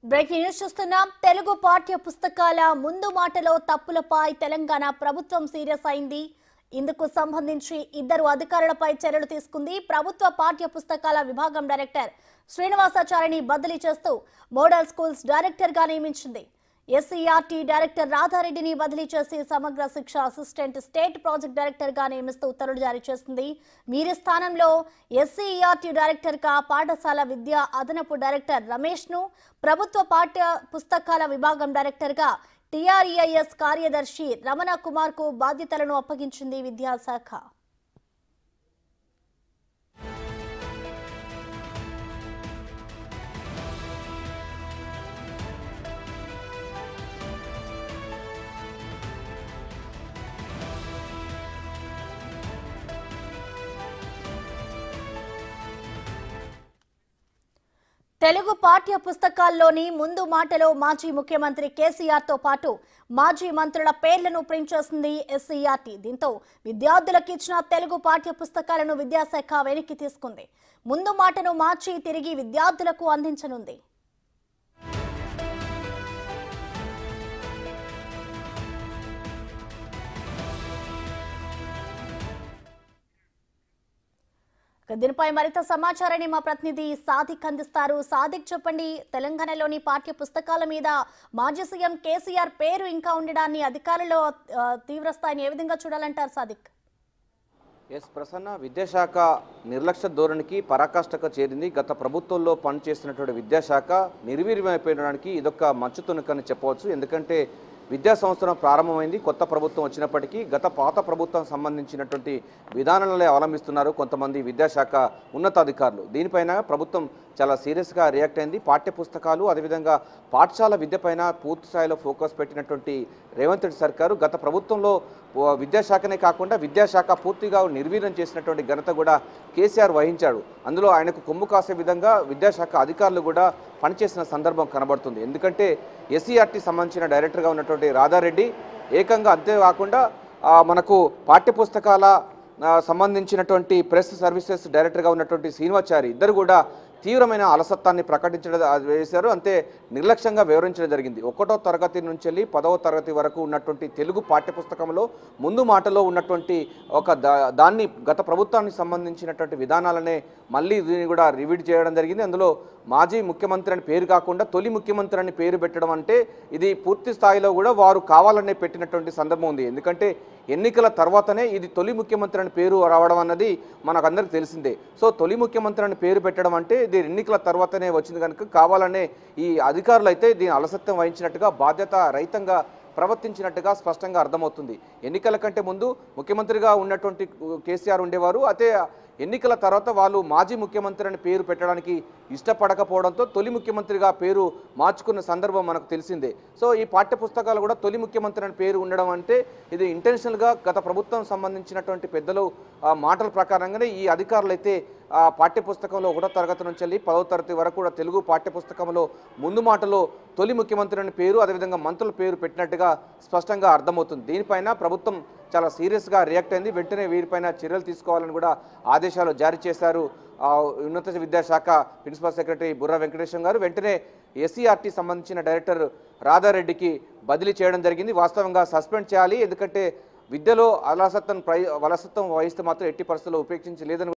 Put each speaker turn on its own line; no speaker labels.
breaking news చూస్తున్నాం తెలుగు పాఠ్య పుస్తకాల ముందు మాటలో తప్పులపై తెలంగాణ ప్రభుత్వం సీరియస్ అయింది ఇందుకు సంబంధించి ఇద్దరు అధికారులపై చర్యలు తీసుకుంది ప్రభుత్వ పాఠ్య పుస్తకాల విభాగం డైరెక్టర్ శ్రీనివాసాచారిని బదిలీ చేస్తూ మోడల్ స్కూల్స్ డైరెక్టర్ గా నియమించింది ఎస్సీఆర్టీ డైరెక్టర్ రాధారెడ్డిని బదిలీ చేసి సమగ్ర శిక్ష అసిస్టెంట్ స్టేట్ ప్రాజెక్ట్ డైరెక్టర్ గా నియమిస్తూ ఉత్తర్వులు జారీ చేసింది వీరి స్థానంలో ఎస్సీఆర్టీ డైరెక్టర్ గా పాఠశాల విద్యా అదనపు డైరెక్టర్ రమేష్ ను ప్రభుత్వ పాఠ్య పుస్తకాల విభాగం డైరెక్టర్ గా టీఆర్ఈఐఎస్ కార్యదర్శి రమణ కుమార్ కు బాధ్యతలను అప్పగించింది విద్యాశాఖ తెలుగు పాఠ్య పుస్తకాల్లోని ముందు మాటలో మాజీ ముఖ్యమంత్రి కేసీఆర్ తో పాటు మాజీ మంత్రుల పేర్లను ప్రింట్ చేసింది ఎస్సీఆర్టీ దీంతో విద్యార్థులకు ఇచ్చిన తెలుగు పాఠ్య పుస్తకాలను విద్యాశాఖ వెనక్కి తీసుకుంది ముందు మాటను మార్చి తిరిగి విద్యార్థులకు అందించనుంది ఇక దీనిపై మరింత సమాచారాన్ని మా ప్రతినిధి సాదిక్ అందిస్తారు సాదిక్ చెప్పండి తెలంగాణలోని పాఠ్య పుస్తకాల మీద మాజీ సీఎం కేసీఆర్ పేరు ఇంకా ఉండడాన్ని అధికారులు ఆ, తీవ్ర స్థాయిని ఏ విధంగా చూడాలంటారు సాదిక్
ఎస్ ప్రసన్న విద్యాశాఖ నిర్లక్ష్య ధోరణికి పరాకాష్ఠక చేరింది గత ప్రభుత్వంలో పనిచేస్తున్నటువంటి విద్యాశాఖ నిర్వీర్యమైపోయడానికి ఇదొక మంచు తునకని చెప్పవచ్చు ఎందుకంటే విద్యా సంవత్సరం ప్రారంభమైంది కొత్త ప్రభుత్వం వచ్చినప్పటికీ గత పాత ప్రభుత్వం సంబంధించినటువంటి విధానాలే అవలంబిస్తున్నారు కొంతమంది విద్యాశాఖ ఉన్నతాధికారులు దీనిపైన ప్రభుత్వం చాలా సీరియస్గా రియాక్ట్ అయింది పాఠ్య పుస్తకాలు అదేవిధంగా పాఠశాల విద్యపైన పూర్తి స్థాయిలో ఫోకస్ పెట్టినటువంటి రేవంత్ రెడ్డి సర్కారు గత ప్రభుత్వంలో ఓ విద్యాశాఖనే కాకుండా విద్యాశాఖ పూర్తిగా నిర్వీర్యం చేసినటువంటి ఘనత కూడా కేసీఆర్ వహించాడు అందులో ఆయనకు కొమ్ము కాసే విధంగా విద్యాశాఖ అధికారులు కూడా పనిచేసిన సందర్భం కనబడుతుంది ఎందుకంటే ఎస్సీఆర్టీ సంబంధించిన డైరెక్టర్గా ఉన్నటువంటి రాధారెడ్డి ఏకంగా అంతేకాకుండా ఆ, మనకు పాఠ్యపుస్తకాల ఆ, సంబంధించినటువంటి ప్రెస్ సర్వీసెస్ డైరెక్టర్గా ఉన్నటువంటి శ్రీనివాచారి ఇద్దరు కూడా తీవ్రమైన అలసత్వాన్ని ప్రకటించడం ఆ, వేశారు అంతే నిర్లక్ష్యంగా వివరించడం జరిగింది ఒకటో తరగతి నుంచి వెళ్ళి పదవ తరగతి వరకు ఉన్నటువంటి తెలుగు పాఠ్యపుస్తకంలో ముందు మాటలో ఉన్నటువంటి ఒక దా- దాన్ని గత ప్రభుత్వానికి సంబంధించినటువంటి విధానాలనే మళ్ళీ దీన్ని కూడా రివీడ్ చేయడం జరిగింది అందులో మాజీ ముఖ్యమంత్రి అని పేరు కాకుండా తొలి ముఖ్యమంత్రి అని పేరు పెట్టడం అంటే ఇది పూర్తి స్థాయిలో కూడా వారు కావాలనే పెట్టినటువంటి సందర్భం ఉంది ఎందుకంటే ఎన్నికల తర్వాతనే ఇది తొలి ముఖ్యమంత్రి అని పేరు రావడం అన్నది మనకందరికి తెలిసిందే సో తొలి ముఖ్యమంత్రి అని పేరు పెట్టడం అంటే ఇది ఎన్నికల తర్వాతనే వచ్చింది కనుక కావాలనే ఈ అధికారులు అయితే దీని అలసత్వం వహించినట్టుగా బాధ్యత రహితంగా ప్రవర్తించినట్టుగా స్పష్టంగా అర్థమవుతుంది ఎన్నికల కంటే ముందు ముఖ్యమంత్రిగా ఉన్నటువంటి కేసీఆర్ ఉండేవారు అయితే ఎన్నికల తర్వాత వాళ్ళు మాజీ ముఖ్యమంత్రి అని పేరు పెట్టడానికి ఇష్టపడకపోవడంతో తొలి ముఖ్యమంత్రిగా పేరు మార్చుకున్న సందర్భం మనకు తెలిసిందే సో ఈ పాఠ్య పుస్తకాలు కూడా తొలి ముఖ్యమంత్రి అని పేరు ఉండడం అంటే ఇది ఇంటెన్షనల్గా గత ప్రభుత్వం సంబంధించినటువంటి పెద్దలు ఆ, మాటల ప్రకారంగానే ఈ అధికారులు అయితే ఆ పాఠ్య పుస్తకంలో ఒకటో తరగతి నుంచి వెళ్ళి పదవ తరగతి వరకు కూడా తెలుగు పాఠ్య పుస్తకంలో ముందు మాటలో తొలి ముఖ్యమంత్రి అని పేరు అదేవిధంగా మంత్రుల పేరు పెట్టినట్టుగా స్పష్టంగా అర్థమవుతుంది దీనిపైన ప్రభుత్వం చాలా సీరియస్గా రియాక్ట్ అయింది వెంటనే వీరిపైన చర్యలు తీసుకోవాలని కూడా ఆదేశాలు జారీ చేశారు ఆ, ఉన్నత విద్యాశాఖ ప్రిన్సిపల్ సెక్రటరీ బుర్రా వెంకటేశ్వర గారు వెంటనే ఎస్సీఆర్టీ సంబంధించిన డైరెక్టర్ రాధారెడ్డికి బదిలీ చేయడం జరిగింది వాస్తవంగా సస్పెండ్ చేయాలి ఎందుకంటే విద్యలో అలసత్వం ప్రై అలసత్వం వహిస్తే మాత్రం ఎట్టి పరిస్థితుల్లో ఉపేక్షించలేదని